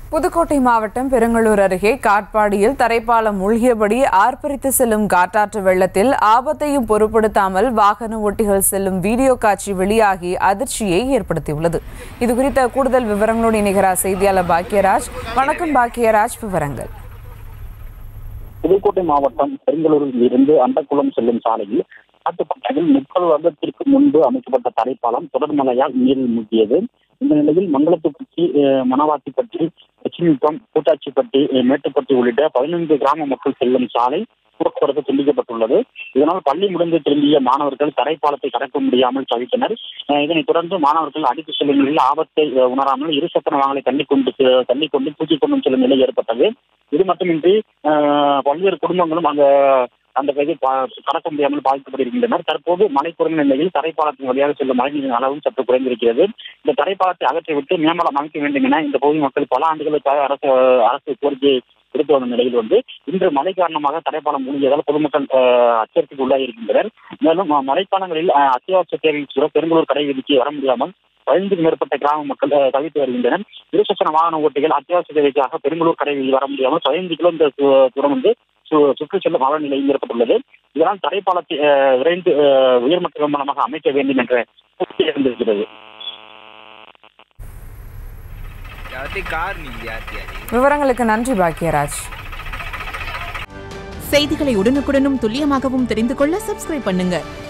புதுக்கோட்டை மாவட்டம் பெருங்களூர் அருகே காட்பாடியில் தரைப்பாலம் மூழ்கியபடி ஆர்ப்பரித்து செல்லும் காட்டாற்று வெள்ளத்தில் ஆபத்தையும் பொருட்படுத்தாமல் வாகன ஓட்டிகள் செல்லும் வீடியோ காட்சி வெளியாகி அதிர்ச்சியை ஏற்படுத்தியுள்ளது இதுகுறித்த கூடுதல் விவரங்களோடு இணைகிறார் செய்தியாளர் பாக்கியராஜ் வணக்கம் பாக்கியராஜ் விவரங்கள் புதுக்கோட்டை மாவட்டம் பெருங்களூரில் இருந்து அண்டக்குளம் செல்லும் சாலையில் காட்டுப்பட்டையில் முப்பது வருடத்திற்கு முன்பு அமைக்கப்பட்ட தரைப்பாலம் தொடர் மழையால் நீரில் மூழ்கியது இந்த நிலையில் மங்களத்துப்பட்டி அஹ், மணவாத்திப்பட்டி லட்சுமிபுரம் கூட்டாட்சிப்பட்டி அஹ், மேட்டுப்பட்டி உள்ளிட்ட பதினைந்து கிராம மக்கள் செல்லும் சாலை போக்குவரத்து துண்டிக்கப்பட்டுள்ளது இதனால் பள்ளி முடிந்து திரும்பிய மாணவர்கள் தரைப்பாலத்தை கடக்க முடியாமல் தவித்தனர் அஹ், இதனைத் தொடர்ந்து மாணவர்கள் அடித்து செல்லும் நிலையில் ஆபத்தை அஹ், உணராமல் இருசக்கர வாகனங்களை தள்ளிக் கொண்டு செ- தள்ளிக் கொண்டு தூக்கிக் கொண்டும் செல்லும் நிலை ஏற்பட்டது இது மட்டுமின்றி அஹ், பல்வேறு குடும்பங்களும் அந்த அந்த பகுதியை பா- கடக்க முடியாமல் பாதிக்கப்பட்டிருக்கின்றனர் தற்போது மழை குறைந்த நிலையில் தரைப்பாலத்தின் வழியாக செல்லும் மழைநீரின் அளவும் சற்று குறைந்திருக்கிறது இந்த தரைப்பாலத்தை அகற்றிவிட்டு மேம்பாலம் அமைக்க வேண்டும் என இந்த பகுதி மக்கள் பல ஆண்டுகளுக்காக அரசு அரசு கோரிக்கை எடுத்து வந்த நிலையில் வந்து இன்று மழை காரணமாக தரைப்பாலம் மூழ்கியதால் பொதுமக்கள் அஹ், அச்சத்துக்கு உள்ளாகியிருக்கின்றனர் மேலும் அஹ், மழைக்காலங்களில் அஹ், அத்தியாவசிய தேவையில் கூட பெருங்களூர் கடை வீதிக்கு வர முடியாமல் பதினைந்துக்கும் மேற்பட்ட கிராம மக்கள் அஹ், தவித்து வருகின்றனர் இருசக்கர வாகன ஓட்டிகள் அத்தியாவசிய தேவைக்காக பெருங்களூர் கடை வீதி வர முடியாமல் பதினைந்து கிலோமீட்டர் தூ- தூரம் வந்து சு- சுற்றி செல்லும் அவல நிலையில் ஏற்பட்டுள்ளது இதனால் தரைப்பாலத்தை அஹ், விரைந்து அஹ், உயர்மட்ட விமானமாக அமைக்க வேண்டும் என்ற கோரிக்கை இருந்திருக்கிறது யார்த்தி கார் நீங்க யார்த்தி அது விவரங்களுக்கு நன்றி பாக்கியராஜ் செய்திகளை உடனுக்குடனும் துல்லியமாகவும் தெரிந்து கொள்ள சப்ஸ்கிரைப் பண்ணுங்க